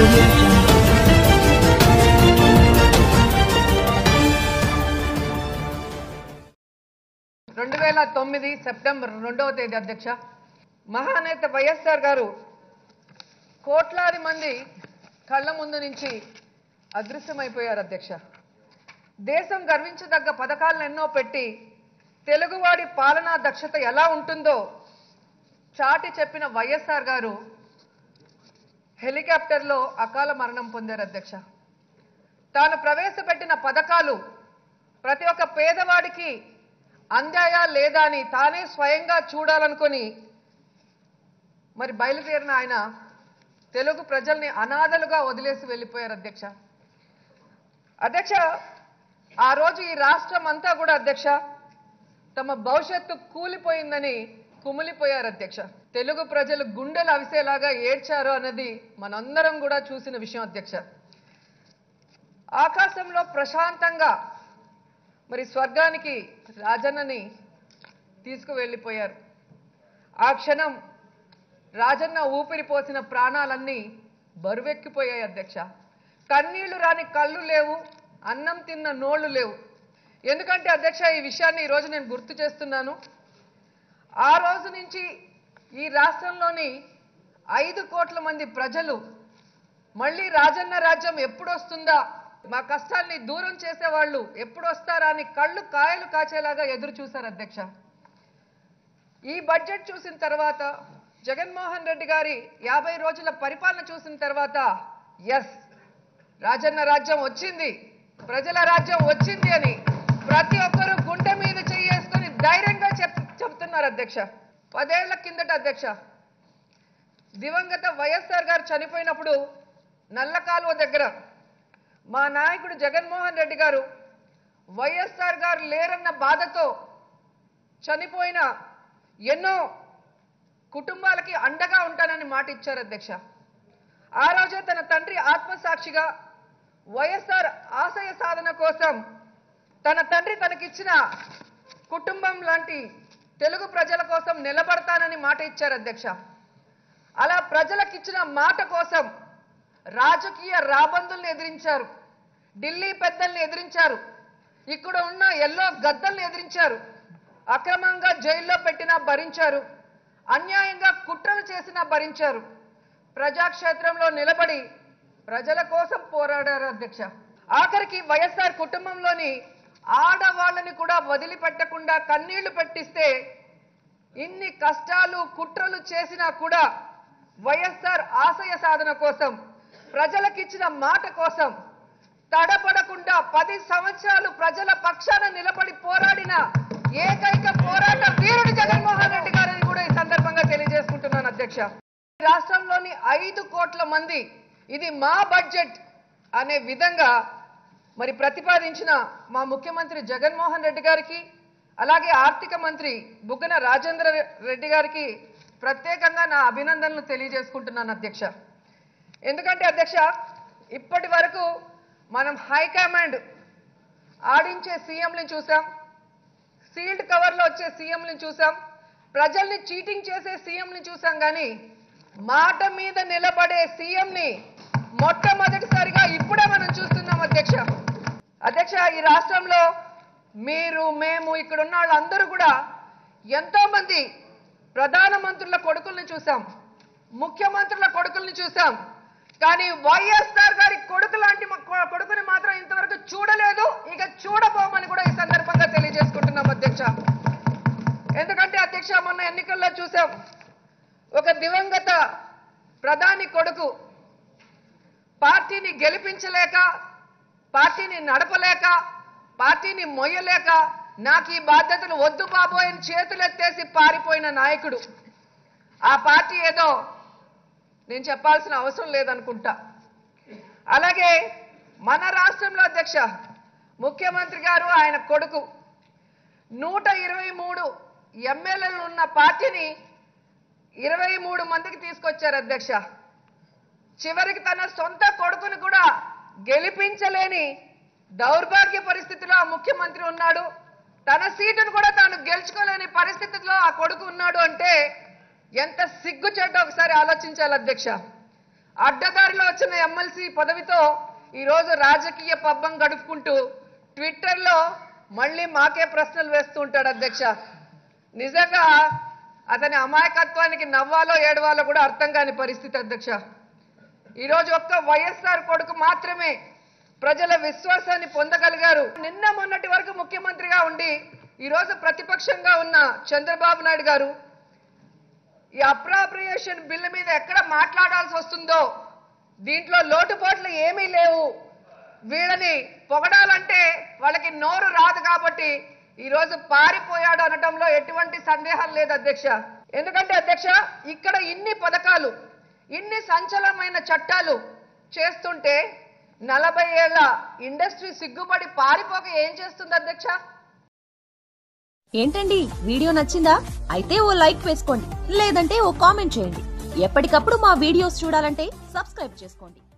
audio jungle. రెండు వేల తొమ్మిది సెప్టెంబర్ రెండవ తేదీ అధ్యక్ష మహానేత వైఎస్ఆర్ గారు కోట్లాది మంది కళ్ళ ముందు నుంచి అదృశ్యమైపోయారు అధ్యక్ష దేశం గర్వించదగ్గ పథకాలను ఎన్నో పెట్టి తెలుగువాడి పాలనా దక్షత ఎలా ఉంటుందో చాటి చెప్పిన వైఎస్ఆర్ గారు హెలికాప్టర్లో అకాల మరణం పొందారు అధ్యక్ష తాను ప్రవేశపెట్టిన పథకాలు ప్రతి ఒక్క పేదవాడికి అందాయా లేదా అని తానే స్వయంగా చూడాలనుకొని మరి బయలుదేరిన ఆయన తెలుగు ప్రజల్ని అనాథలుగా వదిలేసి వెళ్ళిపోయారు అధ్యక్ష అధ్యక్ష ఆ రోజు ఈ రాష్ట్రం అంతా కూడా అధ్యక్ష తమ భవిష్యత్తు కూలిపోయిందని కుమిలిపోయారు అధ్యక్ష తెలుగు ప్రజలు గుండెలు అవిసేలాగా ఏడ్చారు అన్నది మనందరం కూడా చూసిన విషయం అధ్యక్ష ఆకాశంలో ప్రశాంతంగా మరి స్వర్గానికి రాజన్నని తీసుకువెళ్ళిపోయారు ఆ క్షణం రాజన్న ఊపిరి పోసిన ప్రాణాలన్నీ బరువెక్కిపోయాయి అధ్యక్ష కన్నీళ్లు రాని కళ్ళు లేవు అన్నం తిన్న నోళ్లు లేవు ఎందుకంటే అధ్యక్ష ఈ విషయాన్ని ఈరోజు నేను గుర్తు చేస్తున్నాను ఆ రోజు నుంచి ఈ రాష్ట్రంలోని ఐదు కోట్ల మంది ప్రజలు మళ్ళీ రాజన్న రాజ్యం ఎప్పుడు వస్తుందా మా కష్టాల్ని దూరం చేసేవాళ్ళు ఎప్పుడు వస్తారా అని కళ్ళు కాయలు కాచేలాగా ఎదురు చూశారు అధ్యక్ష ఈ బడ్జెట్ చూసిన తర్వాత జగన్మోహన్ రెడ్డి గారి యాభై రోజుల పరిపాలన చూసిన తర్వాత ఎస్ రాజన్న రాజ్యం వచ్చింది ప్రజల రాజ్యం వచ్చింది అని ప్రతి ఒక్కరూ గుండె మీద చేసుకొని ధైర్యంగా చెప్ చెప్తున్నారు అధ్యక్ష పదేళ్ల కిందట అధ్యక్ష దివంగత వైఎస్ఆర్ గారు చనిపోయినప్పుడు నల్ల కాలువ దగ్గర మా నాయకుడు జగన్మోహన్ రెడ్డి గారు వైఎస్ఆర్ గారు లేరన్న బాధతో చనిపోయిన ఎన్నో కుటుంబాలకి అండగా ఉంటానని మాట ఇచ్చారు అధ్యక్ష ఆ రోజే తన తండ్రి ఆత్మసాక్షిగా వైఎస్ఆర్ ఆశయ సాధన కోసం తన తండ్రి తనకిచ్చిన కుటుంబం లాంటి తెలుగు ప్రజల కోసం నిలబడతానని మాట ఇచ్చారు అధ్యక్ష అలా ప్రజలకిచ్చిన మాట కోసం రాజకీయ రాబందుల్ని ఎదిరించారు ఢిల్లీ పెద్దల్ని ఎదిరించారు ఇక్కడ ఉన్న ఎల్లో గద్దల్ని ఎదిరించారు అక్రమంగా జైల్లో పెట్టినా భరించారు అన్యాయంగా కుట్రలు చేసినా భరించారు ప్రజాక్షేత్రంలో నిలబడి ప్రజల కోసం పోరాడారు అధ్యక్ష ఆఖరికి వైఎస్ఆర్ కుటుంబంలోని ఆడవాళ్ళని కూడా వదిలిపెట్టకుండా కన్నీళ్లు పెట్టిస్తే ఇన్ని కష్టాలు కుట్రలు చేసినా కూడా వైఎస్ఆర్ ఆశయ సాధన కోసం ప్రజలకిచ్చిన మాట కోసం తడబడకుండా పది సంవత్సరాలు ప్రజల పక్షాన నిలబడి పోరాడిన ఏకైక పోరాట వీరుడు జగన్మోహన్ రెడ్డి గారని కూడా ఈ సందర్భంగా తెలియజేసుకుంటున్నాను అధ్యక్ష ఈ రాష్ట్రంలోని ఐదు కోట్ల మంది ఇది మా బడ్జెట్ అనే విధంగా మరి ప్రతిపాదించిన మా ముఖ్యమంత్రి జగన్మోహన్ రెడ్డి గారికి అలాగే ఆర్థిక మంత్రి బుగ్గన రాజేంద్ర రెడ్డి గారికి ప్రత్యేకంగా నా అభినందనలు తెలియజేసుకుంటున్నాను అధ్యక్ష ఎందుకంటే అధ్యక్ష ఇప్పటి వరకు మనం హైకమాండ్ ఆడించే సీఎంని చూసాం సీల్డ్ కవర్లో వచ్చే సీఎంని చూసాం ప్రజల్ని చీటింగ్ చేసే సీఎంని చూసాం కానీ మాట మీద నిలబడే సీఎంని మొట్టమొదటిసారిగా ఇప్పుడే మనం చూస్తున్నాం అధ్యక్ష అధ్యక్ష ఈ రాష్ట్రంలో మీరు మేము ఇక్కడ ఉన్న వాళ్ళందరూ కూడా ఎంతో మంది ప్రధానమంత్రుల కొడుకుల్ని చూసాం ముఖ్యమంత్రుల కొడుకుల్ని చూసాం కానీ వైఎస్ఆర్ గారి కొడుకు లాంటి మ- కొ- కొడుకుని మాత్రం ఇంతవరకు చూడలేదు ఇక చూడబోమని కూడా ఈ సందర్భంగా తెలియజేసుకుంటున్నాం అధ్యక్ష ఎందుకంటే అధ్యక్ష మొన్న ఎన్నికల్లో చూసాం ఒక దివంగత ప్రధాని కొడుకు పార్టీని గెలిపించలేక పార్టీని నడపలేక పార్టీని మొయ్యలేక నాకు ఈ బాధ్యతలు వద్దు బాబోయ్ అని చేతులెత్తేసి పారిపోయిన నాయకుడు ఆ పార్టీ ఏదో నేను చెప్పాల్సిన అవసరం లేదనుకుంటా అలాగే మన రాష్ట్రంలో అధ్యక్ష ముఖ్యమంత్రి గారు ఆయన కొడుకు నూట ఇరవై మూడు ఎమ్మెల్యేలు ఉన్న పార్టీని ఇరవై మూడు మందికి తీసుకొచ్చారు అధ్యక్ష చివరికి తన సొంత కొడుకును కూడా గెలిపించలేని దౌర్భాగ్య పరిస్థితిలో ఆ ముఖ్యమంత్రి ఉన్నాడు తన సీటును కూడా తాను గెలుచుకోలేని పరిస్థితిలో ఆ కొడుకు ఉన్నాడు అంటే ఎంత సిగ్గుచేటో ఒకసారి ఆలోచించాలి అధ్యక్ష అడ్డదారిలో వచ్చిన ఎమ్మెల్సీ పదవితో ఈరోజు రాజకీయ పబ్బం గడుపుకుంటూ ట్విట్టర్లో మళ్ళీ మాకే ప్రశ్నలు వేస్తూ ఉంటాడు అధ్యక్ష నిజంగా అతని అమాయకత్వానికి నవ్వాలో ఏడవాలో కూడా అర్థం కాని పరిస్థితి అధ్యక్ష ఈరోజు ఒక్క వైఎస్ఆర్ కొడుకు మాత్రమే ప్రజల విశ్వాసాన్ని పొందగలిగారు నిన్న మొన్నటి వరకు ముఖ్యమంత్రిగా ఉండి ఈరోజు ప్రతిపక్షంగా ఉన్న చంద్రబాబు నాయుడు గారు ఈ అప్రాప్రియేషన్ బిల్లు మీద ఎక్కడ మాట్లాడాల్సి వస్తుందో దీంట్లో లోటుపాట్లు ఏమీ లేవు వీళ్ళని పొగడాలంటే వాళ్ళకి నోరు రాదు కాబట్టి ఈరోజు పారిపోయాడు అనటంలో ఎటువంటి సందేహం లేదు అధ్యక్ష ఎందుకంటే అధ్యక్ష ఇక్కడ ఇన్ని పథకాలు ఇన్ని సంచలనమైన చట్టాలు చేస్తుంటే నలభై ఏళ్ల ఇండస్ట్రీ సిగ్గుపడి పారిపోక ఏం చేస్తుంది అధ్యక్ష ఏంటండి వీడియో నచ్చిందా అయితే ఓ లైక్ వేసుకోండి లేదంటే ఓ కామెంట్ చేయండి ఎప్పటికప్పుడు మా వీడియోస్ చూడాలంటే సబ్స్క్రైబ్ చేసుకోండి